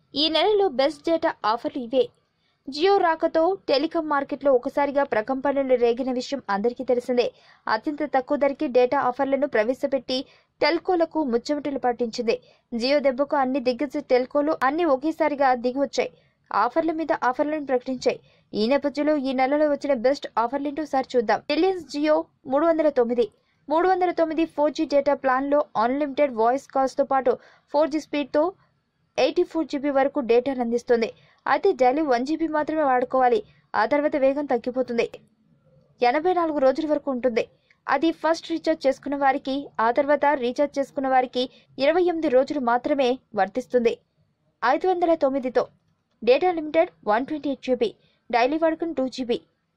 ఈ నెలలో best data ఆఫర్లు ఇవే జియో రాకతో టెలికాం మార్కెట్లో ఒకసారిగా ప్రకంపనలు రేగిన విషయం అందరికీ తెలిసిందే అత్యంత తక్కువ ధరకి డేటా ఆఫర్లను ప్రవేశపెట్టి టెల్కోలకు ముచ్చమటలు పట్టించింది జియో దెబ్బకు అన్ని దిగ్గజ టెల్కోలు అన్ని ఒకేసారిగా దిగి వచ్చాయి ఆఫర్ల మీద ఆఫర్లను ప్రకటించాయి ఈ నేపథ్యంలో ఈ నెలలో వచ్చిన బెస్ట్ ఆఫర్లేంటో ఒకసారి చూద్దాం రిలయన్స్ జియో మూడు వందల తొమ్మిది మూడు వందల తొమ్మిది ఫోర్ జీ డేటా ప్లాన్లో అన్లిమిటెడ్ వాయిస్ కాల్స్తో పాటు ఫోర్ జీ స్పీడ్తో ఎయిటీ ఫోర్ జీబీ వరకు డేటాను అందిస్తుంది అయితే డైలీ వన్ జీబీ మాత్రమే వాడుకోవాలి ఆ తర్వాత వేగం తగ్గిపోతుంది ఎనభై నాలుగు రోజుల వరకు ఉంటుంది అది ఫస్ట్ రీఛార్జ్ చేసుకున్న వారికి ఆ తర్వాత రీఛార్జ్ చేసుకున్న వారికి ఇరవై ఎనిమిది రోజులు మాత్రమే వర్తిస్తుంది ఐదు వందల తొమ్మిదితో data limited one twenty eight GB daily వాడుకుని టూ జీబీ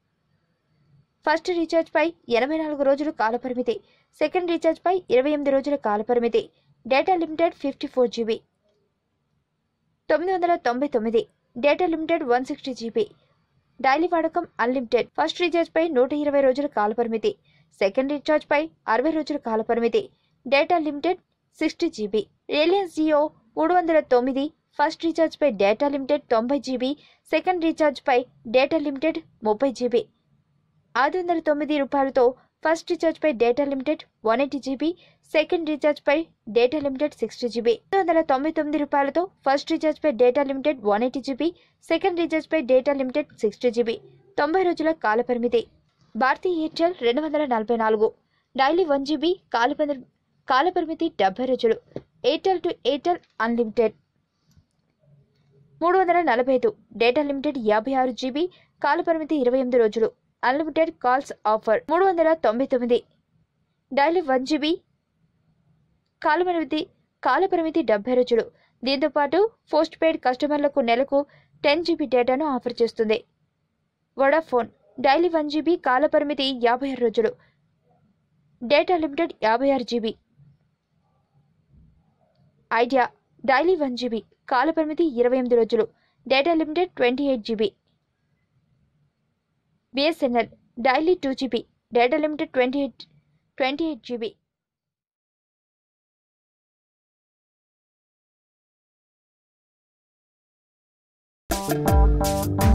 ఫస్ట్ రీఛార్జ్ పై ఎనభై నాలుగు రోజులు కాలపరిమితి సెకండ్ రీఛార్జ్ పై ఇరవై ఎనిమిది రోజుల కాలపరిమితి data limited fifty four GB తొమ్మిది వందల తొంభై తొమ్మిది data limited one sixty GB daily వాడకం అన్లిమిటెడ్ ఫస్ట్ రీఛార్జ్ పై నూట ఇరవై రోజుల కాలపరిమితి సెకండ్ రీఛార్జ్ పై అరవై రోజుల కాలపరిమితి data limited sixty GB Reliance Jio మూడు వందల తొమ్మిది ఫస్ట్ రీఛార్జ్ పై డేటా లిమిటెడ్ తొంభై జీబీ సెకండ్ రీఛార్జ్ పై డేటా లిమిటెడ్ ముప్పై జీబీ ఐదు వందల తొమ్మిది రూపాయలతో ఫస్ట్ రీఛార్జ్ పై data limited one eighty GB second recharge పై డేటా లిమిటెడ్ సిక్స్టీ జీబీ ఐదు వందల తొంభై తొమ్మిది రూపాయలతో ఫస్ట్ రీఛార్జ్ పై data limited one eighty GB second recharge పై డేటా లిమిటెడ్ సిక్స్టీ జీబీ తొంభై రోజుల కాలపరిమితి భారతీ ఎయిర్టెల్ రెండు వందల నలభై నాలుగు డైలీ వన్ జీబీ కాలపరి కాలపరిమితి డెబ్బై రోజులు ఎయిర్టెల్ టు ఎయిర్టెల్ అన్లిమిటెడ్ మూడు వందల నలభై ఐదు డేటా లిమిటెడ్ యాభై ఆరు జీబీ కాలపరిమితి ఇరవై ఎనిమిది రోజులు అన్లిమిటెడ్ కాల్స్ ఆఫర్ మూడు వందల తొంభై తొమ్మిది డైలీ వన్ జీబీ కాలపరిమితి కాలపరిమితి డెబ్బై రోజులు దీంతో పాటు పోస్ట్ పెయిడ్ కస్టమర్లకు నెలకు టెన్ జీబీ డేటాను ఆఫర్ చేస్తుంది వడాఫోన్ డైలీ వన్ జీబీ కాలపరిమితి యాభై ఆరు రోజులు డేటా లిమిటెడ్ యాభై ఆరు GB Idea daily one GB కాలపరిమితి ఇరవై ఎనిమిది రోజులు data limited twenty eight GB BSNL daily two GB data limited twenty eight twenty eight GB Thank